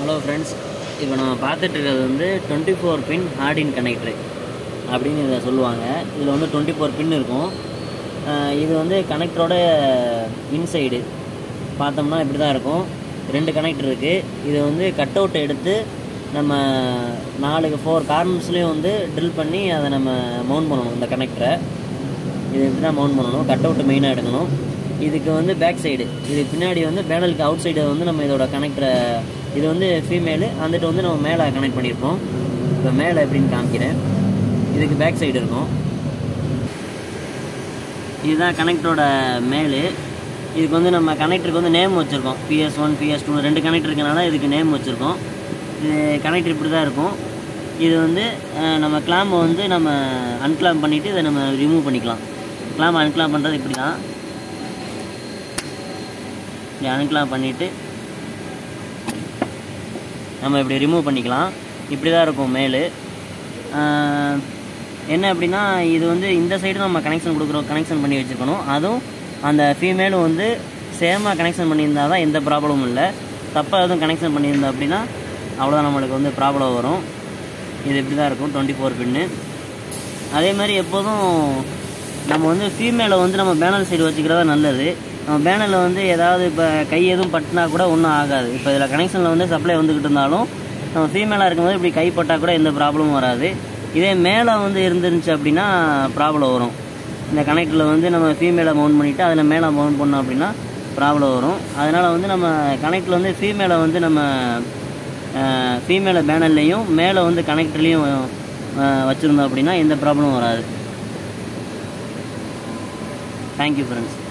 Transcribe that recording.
hello friends இப்போ நம்ம பார்த்துட்டு இருக்கிறது வந்து டுவெண்ட்டி ஃபோர் பின் ஹார்டின் கனெக்டரு அப்படின்னு இதை சொல்லுவாங்க இதில் வந்து டுவெண்ட்டி ஃபோர் பின் இருக்கும் அஹ் இது வந்து கனெக்டரோட இன்சைடு பார்த்தோம்னா இப்படி தான் இருக்கும் ரெண்டு கனெக்டர் இருக்குது இது வந்து கட் அவுட் எடுத்து நம்ம நாலு ஃபோர் கார்னர்ஸ்லேயும் வந்து ட்ரில் பண்ணி அதை நம்ம மவுண்ட் பண்ணணும் இந்த கனெக்டரை இது இப்படி தான் மவுண்ட் பண்ணணும் கட் அவுட் மெயினாக எடுக்கணும் இதுக்கு வந்து பேக் சைடு இது பின்னாடி வந்து பேனலுக்கு அவுட் சைடு வந்து நம்ம இதோட கனெக்டரை இது வந்து ஃபீமேலு வந்துட்டு வந்து நம்ம மேலே கனெக்ட் பண்ணியிருப்போம் இப்போ மேலே எப்படின்னு காமிக்கிறேன் இதுக்கு பேக் சைடு இருக்கும் இதுதான் கனெக்டரோட மேலு இதுக்கு வந்து நம்ம கனெக்டருக்கு வந்து நேம் வச்சுருக்கோம் பிஎஸ் ஒன் பிஎஸ் டூ ரெண்டு கனெக்டர் இருக்கனால இதுக்கு நேம் வச்சுருக்கோம் இது கனெக்டர் இப்படி தான் இருக்கும் இது வந்து அஹ், நம்ம கிளாம்பை வந்து நம்ம அன்கிளாம் பண்ணிவிட்டு இதை நம்ம ரிமூவ் பண்ணிக்கலாம் கிளாம்பை அன்கிளாம் பண்ணுறது இப்படி தான் இப்படி அன்கிளாம் பண்ணிவிட்டு நம்ம இப்படி ரிமூவ் பண்ணிக்கலாம் இப்படி தான் இருக்கும் மேலு ஆஹ், என்ன அப்படின்னா இது வந்து இந்த சைடு நம்ம கனெக்ஷன் கொடுக்குறோம் கனெக்ஷன் பண்ணி வச்சுருக்கணும் அதுவும் அந்த ஃபீமேலும் வந்து சேமாக கனெக்ஷன் பண்ணியிருந்தா தான் எந்த ப்ராப்ளமும் இல்லை தப்பாக எதுவும் கனெக்ஷன் பண்ணியிருந்தோம் அப்படின்னா அவ்வளோதான் நம்மளுக்கு வந்து ப்ராப்ளம் வரும் இது இப்படி தான் இருக்கும் டுவெண்ட்டி ஃபோர் பின்னு அதே மாதிரி எப்போதும் நம்ம வந்து ஃபீமேலை வந்து நம்ம பேனல் சைடு வச்சுக்கிறதா நல்லது நம்ம பேனலில் வந்து ஏதாவது இப்போ கை எதுவும் பட்டினா கூட ஒன்றும் ஆகாது இப்போ இதில் கனெக்ஷனில் வந்து சப்ளை வந்துக்கிட்டு இருந்தாலும் நம்ம ஃபீமேலாக இருக்கும்போது இப்படி கை பட்டால் கூட எந்த ப்ராப்ளமும் வராது இதே மேலே வந்து இருந்துருந்துச்சு அப்படின்னா ப்ராப்ளம் வரும் இந்த கனெக்டரில் வந்து நம்ம ஃபீமேலை மவுண்ட் பண்ணிவிட்டு அதில் மேலே மவுண்ட் பண்ணோம் அப்படின்னா ப்ராப்ளம் வரும் அதனால் வந்து நம்ம கனெக்டில் வந்து ஃபீமேலை வந்து நம்ம ஃபீமேலை பேனல்லையும் மேலே வந்து கனெக்டர்லேயும் வச்சுருந்தோம் அப்படின்னா எந்த ப்ராப்ளமும் வராது தேங்க்யூ ஃப்ரெண்ட்ஸ்